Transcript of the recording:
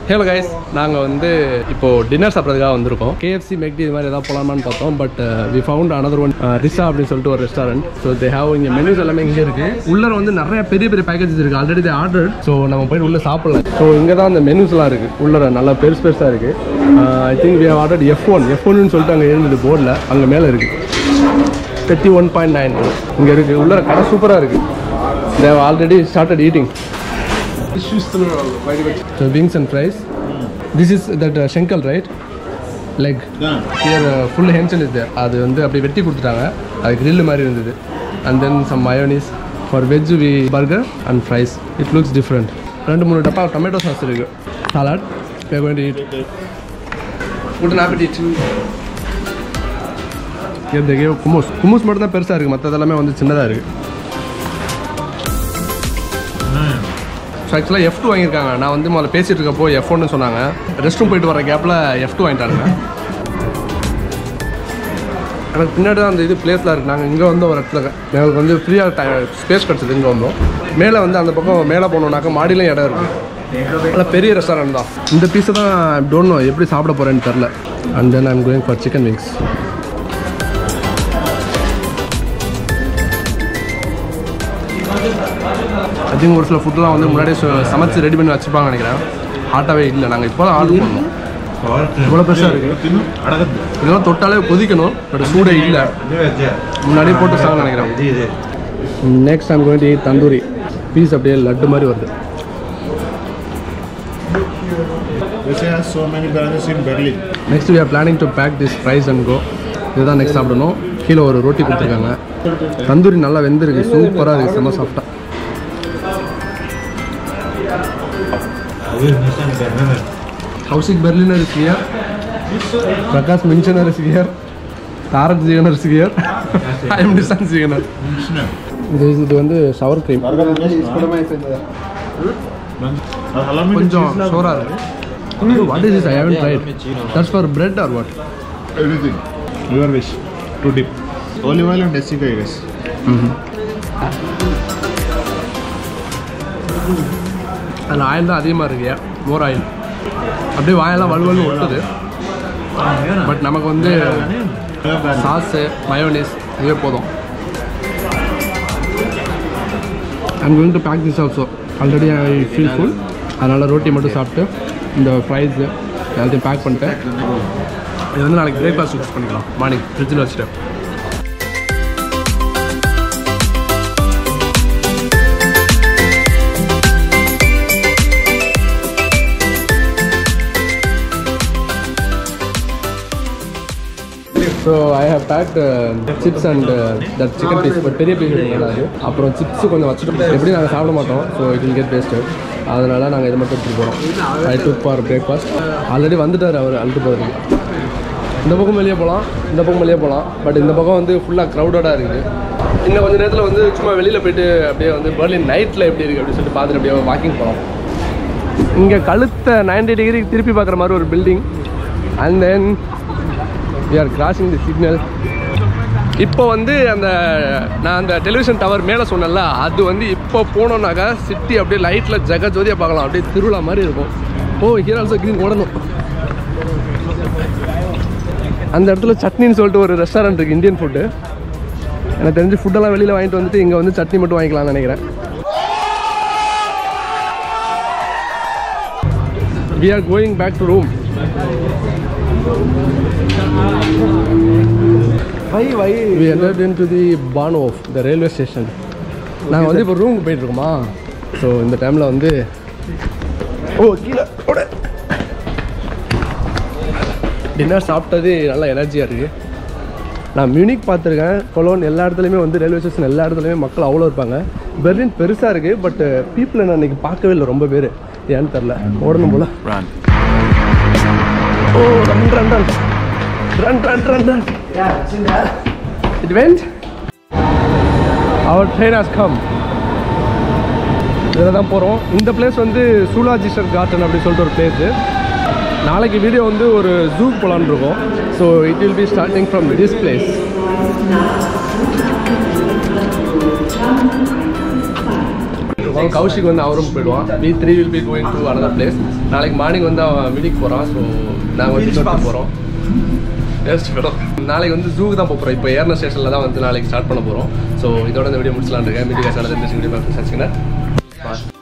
Hello guys நாங்கள் வந்து இப்போ டின்னர் சாப்பிட்றதுக்காக வந்திருக்கோம் கேஎஃப்சி மெக்டி இது மாதிரி ஏதாவது போகலாமான்னு பார்த்தோம் but we found another one Risa அப்படின்னு சொல்லிட்டு ஒரு ரெஸ்டாரண்ட் ஸோ தே ஹாவ் இங்கே மெனுஸ் எல்லாமே இங்கே இருக்கு உள்ள வந்து நிறைய பெரிய பெரிய பேக்கேஜஸ் இருக்கு ஆல்ரெடி தே ஆர்டர் ஸோ நம்ம போய் உள்ள சாப்பிடலாம் ஸோ இங்கே தான் அந்த மெனுஸ்லாம் இருக்கு உள்ள நல்லா பெருசு பெருசாக இருக்கு I think we have order F one F ஒன்னு சொல்லிட்டு அங்கே இருந்தது போர்டில் அங்கே மேலே இருக்கு தேர்ட்டி ஒன் பாயிண்ட் நைன் இங்கே இருக்குது உள்ள கடை சூப்பராக இருக்குது Dev already started eating So wings and fries. This is that uh, shenkal, right? Leg. Here uh, full henson is there. அது வந்து அப்படி வெட்டி கொடுத்துட்டாங்க அது grill மாதிரி இருந்தது and then some mayonnaise for veg we burger and fries it looks different ரெண்டு மூணு டப்பா டொமேட்டோ சாஸ் இருக்கு salad we are going to eat good appetite here they gave hummus hummus மட்டும் தான் பெருசாக இருக்குது மற்றதெல்லாமே வந்து சின்னதாக இருக்குது ஸோ ஆக்சுவலாக எஃப் டூ வாங்கியிருக்காங்க நான் வந்து முதல்ல பேசிகிட்டு இருக்கப்போ எஃப் ஒன்னு சொன்னாங்க ரெஸ்ட் ரூம் போயிட்டு வர கேப்பில் எஃப் டூ வாங்கிட்டாங்க எனக்கு பின்னாடி தான் அந்த இது பிளேஸ்லாம் இருக்குது நாங்கள் இங்கே வந்து ஒரு இடத்துல எங்களுக்கு வந்து ஃப்ரீயாக டை ஸ்பேஸ் கிடச்சிது இங்கே வந்தோம் மேலே வந்து அந்த பக்கம் மேலே போனோம்னாக்கா மாடியிலும் இடம் இருக்குது நல்லா பெரிய ரெஸ்டாரண்ட் தான் இந்த பீஸை தான் டோன்ட் நோ எப்படி சாப்பிட போகிறேன்னு தெரில and then I'm going for chicken wings I think ஒரு சில ஃபுட்லாம் வந்து முன்னாடியே ச- சமைச்சு ரெடி பண்ணி வச்சுப்பாங்க நினைக்கிறேன் ஹாட்டாகவே இல்லை நாங்கள் இப்போ தான் ஆர்டர் பண்ணோம் இவ்வளோ பெருசாக இருக்குது இதெல்லாம் தொட்டாலே கொதிக்கணும் பட் சூடே இல்லை முன்னாடியே போட்டு சாங்க நினைக்கிறேன் next time going to tandoori piece அப்படியே லட்டு மாதிரி வருது This has so many branches in Berlin. Next we are planning to pack this fries and go இதுதான் நெக்ஸ்ட் சாப்பிடணும் கீழே ஒரு ரொட்டி கொடுத்துருக்காங்க தந்தூரி நல்லா வெந்திருக்கு சூப்பராக இருக்குது செம்ம சாஃப்டாக Hausik Berliner is here. Prakash Minchaner is here. Tarak Ziganer is here. I am Nissan Ziganer. இது இது வந்து ஷவர் க்ரீம் கொஞ்சம் சோறாக இருக்கு what is is I haven't tried that's for bread or what Everything. Your wish to dip. Olive oil and Jessica, I guess. அதில் oil தான் அதிகமாக இருக்கு மோர் ஆயில் அப்படியே வாயெல்லாம் வலுவலு ஒட்டுது பட் நமக்கு வந்து சாஸு மயோனிஸ் இதுவே போதும் I'm going to pack this also already I feel full அதனால் ரோட்டி மட்டும் சாப்பிட்டு இந்த ஃப்ரைஸு எல்லாத்தையும் பேக் பண்ணிட்டேன் இது வந்து நாளைக்கு பிரேக்ஃபாஸ்ட் யூஸ் பண்ணிக்கலாம் மார்னிங் ஃப்ரிட்ஜில் வச்சுட்டு so I have packed chips and that chicken piece but பெரிய பீஸ் அது அப்புறம் சிப்ஸ் கொஞ்சம் வச்சுட்டு எப்படி நாங்கள் சாப்பிட மாட்டோம் so it will get waste அதனால நாங்கள் இதை மட்டும் எடுத்துகிட்டு போகிறோம் I do for breakfast already வந்துட்டார் அவர் அழுட்டு போகிறதுக்கு இந்த பக்கம் வெளியே போகலாம் இந்த பக்கம் வெளியே போகலாம் பட் இந்த பக்கம் வந்து ஃபுல்லாக க்ரௌடடாக இருக்குது இன்னும் கொஞ்சம் நேரத்தில் வந்து சும்மா வெளியில் போயிட்டு அப்படியே வந்து பெர்லின் நைட்டில் எப்படி இருக்குது அப்படின்னு சொல்லிட்டு பார்த்துட்டு அப்படியே வாக்கிங் போகலாம் இங்கே கழுத்தை 90 டிகிரி திருப்பி பார்க்குற மாதிரி ஒரு building and then we are crossing the signal இப்போ வந்து அந்த நான் அந்த டெலிவிஷன் டவர் மேலே சொன்னேன்ல அது வந்து இப்போ போனோம்னாக்கா சிட்டி அப்படியே லைட்டில் ஜெக ஜோதியாக பார்க்கலாம் அப்படியே திருவிழா மாதிரி இருக்கும் ஓ ஹியர் ஆல்சோ கிரீன் ஓடணும் அந்த இடத்துல சட்னின்னு சொல்லிட்டு ஒரு ரெஸ்டாரண்ட் இருக்குது இந்தியன் ஃபுட்டு எனக்கு தெரிஞ்சு ஃபுட்டெல்லாம் வெளியில் வாங்கிட்டு வந்துட்டு இங்கே வந்து சட்னி மட்டும் வாங்கிக்கலாம்னு நினைக்கிறேன் we are going back to room why why we entered into the Banov the railway station நாங்கள் வந்து இப்போ ரூமுக்கு போயிட்டு இருக்கோமா ஸோ இந்த டைமில் வந்து ஓ கீழே ஓட டின்னர் சாப்பிட்டது நல்லா எனர்ஜியாக இருக்குது நான் மியூனிக் பார்த்துருக்கேன் கொலோன் எல்லா இடத்துலையுமே வந்து ரயில்வே ஸ்டேஷன் எல்லா இடத்துலையுமே மக்கள் அவ்வளோ இருப்பாங்க பெர்லின் பெருசாக இருக்குது பட் பீப்புளை நான் இன்னைக்கு பார்க்கவே இல்லை ரொம்ப பேர் ஏன்னு தெரில ஓடணும் போல oh run run run run run run run it went our train has come இதில் தான் போகிறோம் இந்த பிளேஸ் வந்து சூலாஜிஸ்டர் கார்டன் அப்படின்னு சொல்லிட்டு ஒரு பிளேஸு நாளைக்கு வீடியோ வந்து ஒரு ஜூ போலான்னு இருக்கோம் so it will be starting from this place போயிருக்கோம் கௌஷிக் வந்து அவரும் போயிடுவான் we three will be going to another place நாளைக்கு மார்னிங் வந்து அவன் மிடிக்கு போகிறான் ஸோ நாங்கள் வந்து இன்னொரு போகிறோம் வேஸ்ட் போகிறோம் நாளைக்கு வந்து ஜூக்கு தான் போகிறோம் இப்போ ஏர்ன ஸ்டேஷனில் தான் வந்து நாளைக்கு ஸ்டார்ட் பண்ண போகிறோம் ஸோ இதோட இந்த வீடியோ முடிச்சலான் இருக்கேன் மீடியா சேனல் இந்த வீடியோ பார்த்து சச்சிங்கன்னா